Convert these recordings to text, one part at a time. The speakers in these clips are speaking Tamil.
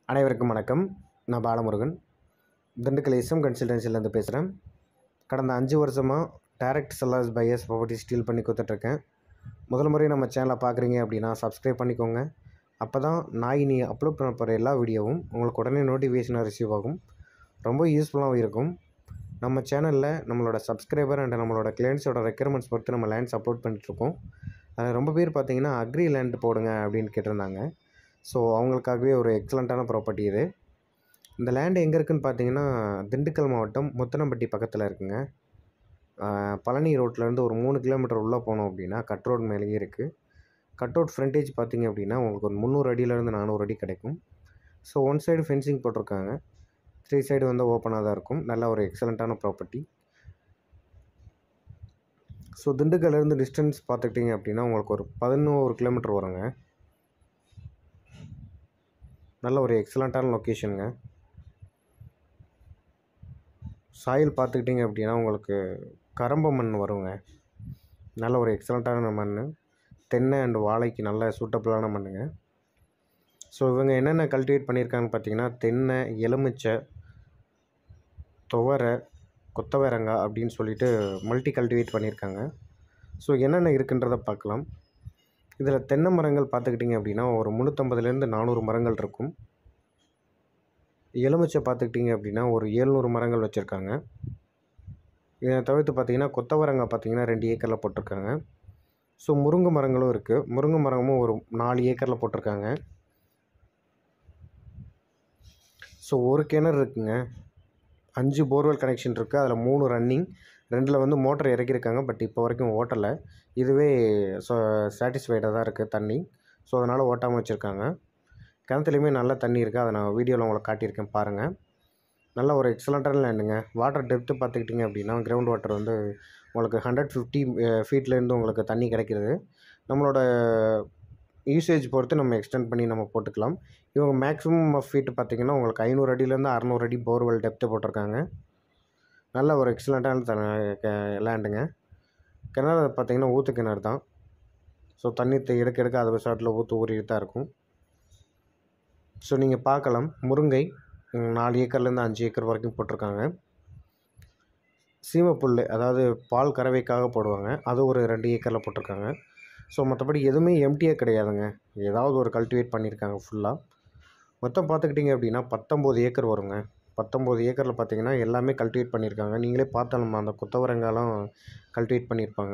அனைவருக்கும் வணக்கம் நான் பாலமுருகன் திண்டுக்கல் எஸ்எம் கன்சல்டன்சிலேருந்து பேசுகிறேன் கடந்த அஞ்சு வருஷமாக டைரக்ட் செல்லர்ஸ் பையர்ஸ் ப்ராப்பர்ட்டி ஸ்டீல் பண்ணி கொடுத்துட்ருக்கேன் முதல் முறை நம்ம சேனலை பார்க்குறீங்க அப்படின்னா சப்ஸ்கிரைப் பண்ணிக்கோங்க அப்போ தான் நான் இனி அப்லோட் பண்ண போகிற எல்லா வீடியோவும் உங்களுக்கு உடனே நோட்டிஃபிகேஷனாக ரிசீவ் ஆகும் ரொம்ப யூஸ்ஃபுல்லாகவும் இருக்கும் நம்ம சேனலில் நம்மளோட சப்ஸ்கிரைபர் அண்ட் நம்மளோட கிளைண்ட்ஸோட ரெக்யர்மெண்ட்ஸ் பொறுத்து நம்ம லேண்ட்ஸ் அப்லோட் பண்ணிட்டுருக்கோம் அதில் ரொம்ப பேர் பார்த்தீங்கன்னா அக்ரி லேண்ட் போடுங்க அப்படின்னு கேட்டிருந்தாங்க ஸோ அவங்களுக்காகவே ஒரு எக்ஸலண்ட்டான ப்ராப்பர்ட்டி இது இந்த லேண்ட் எங்கே இருக்குதுன்னு பார்த்தீங்கன்னா திண்டுக்கல் மாவட்டம் முத்தனம்பட்டி பக்கத்தில் இருக்குங்க ஆஹ் பழனி ரோட்லேருந்து ஒரு மூணு கிலோமீட்டர் உள்ளே போனோம் அப்படின்னா கட் ரோட் மேலேயே இருக்குது கட் அவுட் ஃப்ரண்டேஜ் பார்த்தீங்க அப்படின்னா உங்களுக்கு ஒரு முந்நூறு அடியிலேருந்து நானூறு அடி கிடைக்கும் ஸோ ஒன் சைடு ஃபென்சிங் போட்டிருக்காங்க த்ரீ சைடு வந்து ஓப்பனாக தான் இருக்கும் நல்ல ஒரு எக்ஸலண்ட்டான ப்ராப்பர்ட்டி ஸோ திண்டுக்கல்லேருந்து டிஸ்டன்ஸ் பார்த்துக்கிட்டிங்க அப்படின்னா உங்களுக்கு ஒரு பதினோரு கிலோமீட்டர் வருங்க நல்ல ஒரு எக்ஸலண்ட்டான லொக்கேஷனுங்க சாயில் பார்த்துக்கிட்டிங்க அப்படின்னா உங்களுக்கு கரம்ப மண் வருங்க நல்ல ஒரு எக்ஸலண்ட்டான மண் தென்னை அண்ட் வாழைக்கு நல்ல சூட்டபிளான மண்ணுங்க ஸோ இவங்க என்னென்ன கல்டிவேட் பண்ணியிருக்காங்கன்னு பார்த்தீங்கன்னா தென்னை எலுமிச்சை துவரை கொத்தவரங்காய் அப்படின்னு சொல்லிட்டு மல்டி கல்டிவேட் பண்ணியிருக்காங்க ஸோ என்னென்ன இருக்குன்றதை பார்க்கலாம் இதில் தென்னை மரங்கள் பார்த்துக்கிட்டிங்க அப்படின்னா ஒரு முந்நூற்றம்பதுலேருந்து நானூறு மரங்கள் இருக்கும் எலுமிச்சை பார்த்துக்கிட்டிங்க அப்படின்னா ஒரு ஏழ்நூறு மரங்கள் வச்சுருக்காங்க இதை தவிர்த்து பார்த்தீங்கன்னா கொத்தவரங்காய் பார்த்தீங்கன்னா ரெண்டு ஏக்கரில் போட்டிருக்காங்க ஸோ முருங்கை மரங்களும் இருக்குது முருங்கை மரமும் ஒரு நாலு ஏக்கரில் போட்டிருக்காங்க ஸோ ஒரு கிணறு இருக்குங்க அஞ்சு போர்வெல் கனெக்ஷன் இருக்குது அதில் மூணு ரன்னிங் ரெண்டில் வந்து மோட்டர் இறக்கியிருக்காங்க பட் இப்போ வரைக்கும் ஓட்டலை இதுவே ஸோ சாட்டிஸ்ஃபைடாக தான் இருக்குது தண்ணி ஸோ அதனால் ஓட்டாமல் வச்சுருக்காங்க கிணத்துலையுமே நல்ல தண்ணி இருக்குது அதை நான் வீடியோவில் உங்களுக்கு காட்டியிருக்கேன் பாருங்கள் நல்ல ஒரு எக்ஸலண்ட்டான லேண்டுங்க வாட்டர் டெப்த்து பார்த்துக்கிட்டிங்க அப்படின்னா கிரவுண்ட் வாட்டர் வந்து உங்களுக்கு ஹண்ட்ரட் ஃபிஃப்டி ஃபீட்லேருந்து உங்களுக்கு தண்ணி கிடைக்கிறது நம்மளோட யூசேஜ் பொறுத்து நம்ம எக்ஸ்டெண்ட் பண்ணி நம்ம போட்டுக்கலாம் இவங்க மேக்ஸிமம் ஆஃப் ஃபீட் பார்த்திங்கன்னா உங்களுக்கு ஐநூறு அடியிலேருந்து அறநூறு அடி போர்வெல் டெப்த்து போட்டிருக்காங்க நல்ல ஒரு எக்ஸலண்ட்டான த லேண்டுங்க கிணறு பார்த்திங்கன்னா ஊற்று கிணறு தான் ஸோ தண்ணி த- எடுக்க எடுக்க அது சாட்டில் ஊற்று ஊறிட்டு தான் இருக்கும் ஸோ நீங்கள் பார்க்கலாம் முருங்கை ம், நாலு ஏக்கர்லேருந்து அஞ்சு ஏக்கர் வரைக்கும் போட்டிருக்காங்க சீமப்புல் அதாவது பால் கறவைக்காக போடுவாங்க அது ஒரு ரெண்டு ஏக்கரில் போட்டிருக்காங்க ஸோ மற்றபடி எதுவுமே எம்டியாக கிடையாதுங்க ஏதாவது ஒரு கல்டிவேட் பண்ணியிருக்காங்க ஃபுல்லாக மொத்தம் பார்த்துக்கிட்டிங்க அப்படின்னா பத்தொம்போது ஏக்கர் வருங்க பத்தொம்போது ஏக்கரில் பார்த்தீங்கன்னா எல்லாமே கல்டிவேட் பண்ணியிருக்காங்க நீங்களே பார்த்தா நம்ம அந்த கொத்தவரங்காலாம் கல்டிவேட் பண்ணியிருப்பாங்க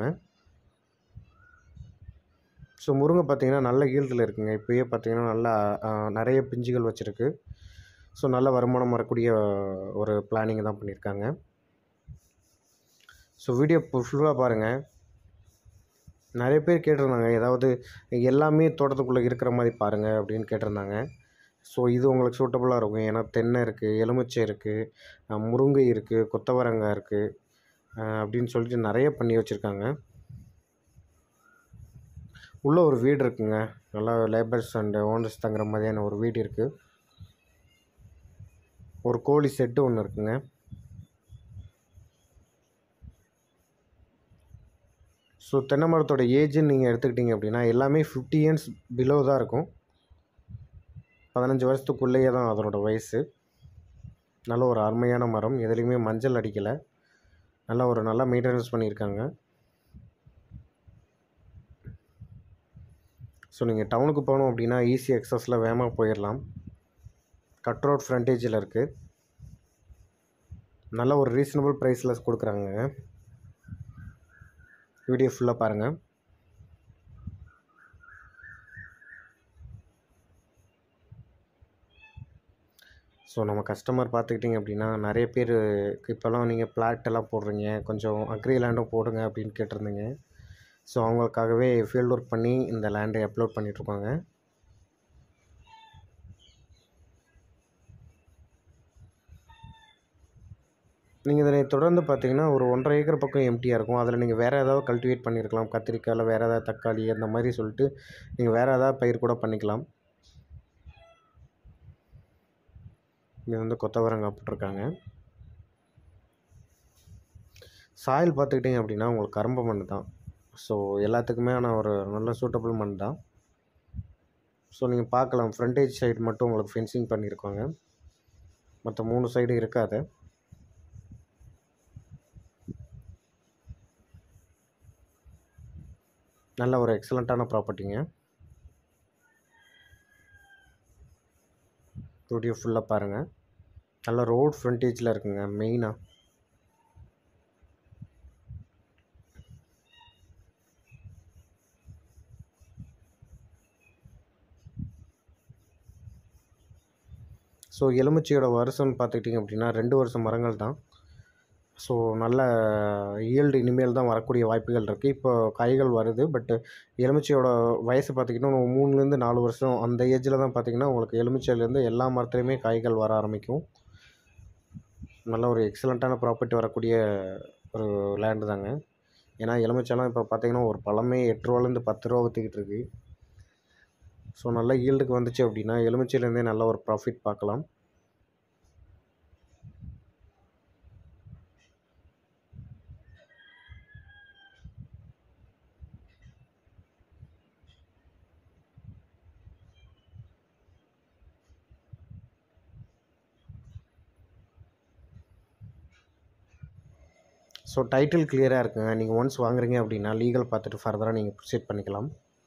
ஸோ முருங்கை பார்த்தீங்கன்னா நல்ல ஈல்டில் இருக்குங்க இப்போயே பார்த்தீங்கன்னா நல்லா ஆ, நிறைய பிஞ்சுகள் வச்சுருக்கு ஸோ நல்ல வருமானம் வரக்கூடிய ஒரு பிளானிங் தான் பண்ணியிருக்காங்க ஸோ வீடியோ ஃபுல்லாக பாருங்கள் நிறைய பேர் கேட்டிருந்தாங்க ஏதாவது எல்லாமே தோட்டத்துக்குள்ளே இருக்கிற மாதிரி பாருங்கள் அப்படின்னு கேட்டிருந்தாங்க ஸோ இது உங்களுக்கு சூட்டபுளாக இருக்கும் ஏன்னா தென்னை இருக்குது எலுமிச்சை இருக்குது முருங்கை இருக்குது கொத்தவரங்காய் இருக்குது அப்படின்னு சொல்லிட்டு நிறைய பண்ணி வச்சுருக்காங்க உள்ளே ஒரு வீடு இருக்குங்க நல்லா லேபர்ஸ் அண்ட் ஓனர்ஸ் தங்குற மாதிரியான ஒரு வீடு இருக்குது ஒரு கோழி செட்டு ஒன்று இருக்குங்க ஸோ தென்னை மரத்தோட ஏஜ்னு நீங்கள் எடுத்துக்கிட்டிங்க அப்படின்னா எல்லாமே ஃபிஃப்டி இயர்ஸ் பிலோ தான் இருக்கும் பதினஞ்சு வருஷத்துக்குள்ளேயே தான் அதனோட வயசு நல்ல ஒரு அருமையான மரம் எதுலேயுமே மஞ்சள் அடிக்கலை நல்ல ஒரு நல்லா மெயின்டெனன்ஸ் பண்ணியிருக்காங்க ஸோ நீங்கள் டவுனுக்கு போகணும் அப்படின்னா ஈஸி எக்ஸஸில் வேகமாக போயிடலாம் கட் ரோட் ஃப்ரண்டேஜில் இருக்குது நல்ல ஒரு ரீசனபிள் ப்ரைஸில் கொடுக்குறாங்க வீடியோ ஃபுல்லாக பாருங்கள் ஸோ நம்ம கஸ்டமர் பார்த்துக்கிட்டிங்க அப்படின்னா நிறைய பேர் இப்போல்லாம் நீங்கள் பிளாட் எல்லாம் போடுறீங்க கொஞ்சம் அக்ரி லேண்டும் போடுங்க அப்படின்னு கேட்டிருந்தீங்க ஸோ அவங்களுக்காகவே ஃபீல்ட் ஒர்க் பண்ணி இந்த லேண்டை அப்லோட் பண்ணிகிட்ருக்காங்க நீங்கள் இதனை தொடர்ந்து பார்த்தீங்கன்னா ஒரு ஒன்றரை ஏக்கர் பக்கம் எம்டியாக இருக்கும் அதில் நீங்கள் வேறு ஏதாவது கல்டிவேட் பண்ணியிருக்கலாம் கத்திரிக்காய் இல்லை வேறு ஏதாவது தக்காளி அந்த மாதிரி சொல்லிட்டு நீங்கள் வேறு ஏதாவது பயிர் கூட பண்ணிக்கலாம் இது வந்து கொத்தவரங்காய் போட்டிருக்காங்க சாயில் பார்த்துக்கிட்டிங்க அப்படின்னா உங்களுக்கு கரும்பு மண் தான் ஸோ எல்லாத்துக்குமே ஆனால் ஒரு நல்ல சூட்டபிள் மண் தான் ஸோ நீங்கள் பார்க்கலாம் ஃப்ரண்டேஜ் சைடு மட்டும் உங்களுக்கு ஃபென்சிங் பண்ணியிருக்காங்க மற்ற மூணு சைடு இருக்காது நல்ல ஒரு எக்ஸலண்ட்டான ப்ராப்பர்ட்டிங்க வீடியோ ஃபுல்லாக பாருங்கள் நல்ல ரோட் ஃப்ரண்டேஜில் இருக்குங்க மெயினாக ஸோ எலுமிச்சையோட வருஷம்னு பார்த்துக்கிட்டிங்க அப்படின்னா ரெண்டு வருஷம் மரங்கள் தான் ஸோ நல்ல ஈல்டு இனிமேல் தான் வரக்கூடிய வாய்ப்புகள் இருக்குது இப்போ காய்கள் வருது பட்டு எலுமிச்சையோட வயசு பார்த்திங்கன்னா மூணுலேருந்து நாலு வருஷம் அந்த ஏஜில் தான் பார்த்திங்கன்னா உங்களுக்கு எலுமிச்சையிலேருந்து எல்லா மரத்துலேயுமே காய்கள் வர ஆரம்பிக்கும் நல்ல ஒரு எக்ஸலண்ட்டான ப்ராப்பர்ட்டி வரக்கூடிய ஒரு லேண்டு தாங்க ஏன்னா எலுமிச்சைலாம் இப்போ பார்த்திங்கன்னா ஒரு பழமே எட்டு ரூபாலேருந்து பத்து ரூபா விற்றுக்கிட்டு இருக்கு ஸோ நல்ல ஈல்டுக்கு வந்துச்சு அப்படின்னா எலுமிச்சையிலேருந்தே நல்ல ஒரு ப்ராஃபிட் பார்க்கலாம் ஸோ டைட்டில் கிளியராக இருக்குங்க நீங்கள் ஒன்ஸ் வாங்குறீங்க அப்படின்னா லீகல் பார்த்துட்டு ஃபர்தராக நீங்கள் ப்ரொசீட் பண்ணிக்கலாம்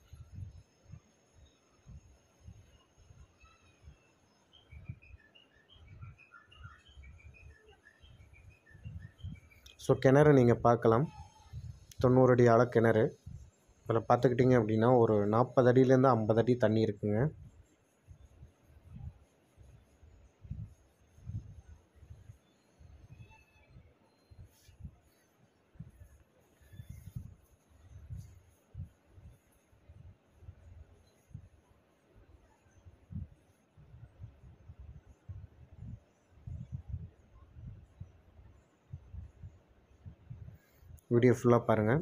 ஸோ கிணறு நீங்கள் பார்க்கலாம் தொண்ணூறு அடி ஆழ கிணறு அதில் பார்த்துக்கிட்டிங்க அப்படின்னா ஒரு நாற்பது அடியிலேருந்து ஐம்பது அடி தண்ணி இருக்குங்க வீடியோ ஃபுல்லாக பாருங்கள்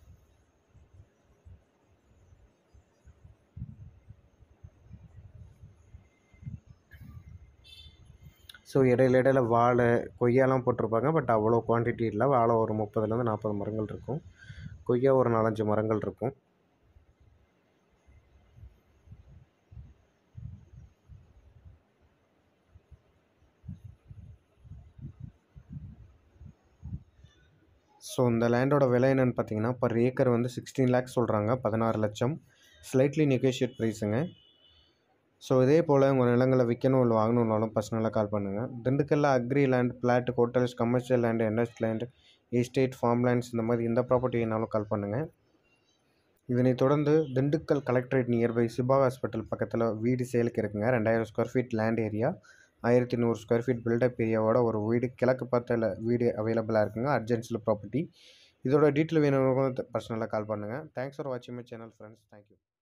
ஸோ இடையில இடையில வாழை கொய்யாலாம் போட்டிருப்பாங்க பட் அவ்வளோ குவான்டிட்டி இல்லை வாழை ஒரு முப்பதுலேருந்து நாற்பது மரங்கள் இருக்கும் கொய்யா ஒரு நாலஞ்சு மரங்கள் இருக்கும் ஸோ இந்த லேண்டோட விலை என்னென்னு பார்த்தீங்கன்னா பர் ஏக்கர் வந்து சிக்ஸ்டீன் லேக்ஸ் சொல்கிறாங்க பதினாறு லட்சம் ஸ்லைட்லி நெகோஷியேட் ப்ரைஸுங்க ஸோ இதே போல் உங்கள் நிலங்களை விற்கணும் இல்லை வாங்கணுன்னாலும் பர்சனலாக கால் பண்ணுங்கள் திண்டுக்கல்ல agri land plot hotels commercial land industrial land estate farm lands இந்த மாதிரி எந்த ப்ராப்பர்ட்டினாலும் கால் பண்ணுங்கள் இதனைத் தொடர்ந்து திண்டுக்கல் கலெக்டரேட் நியர்பை சிபா ஹாஸ்பிட்டல் பக்கத்தில் வீடு சேலுக்கு இருக்குங்க ரெண்டாயிரம் ஸ்கொயர் ஃபீட் லேண்ட் ஏரியா ஆயிரத்தி நூறு ஸ்கொயர் ஃபீட் பில்டப் ஏரியாவோட ஒரு வீடு கிழக்கு பார்த்த வீடு அவைலபிளாக இருக்குங்க அர்ஜென்சியில் ப்ராப்பர்ட்டி இதோட டீட்டெயில் வேணும்னு பர்சனலாக கால் பண்ணுங்கள் தேங்க்ஸ் ஃபார் வாட்சிங் மை சேனல் ஃப்ரெண்ட்ஸ் தேங்க்யூ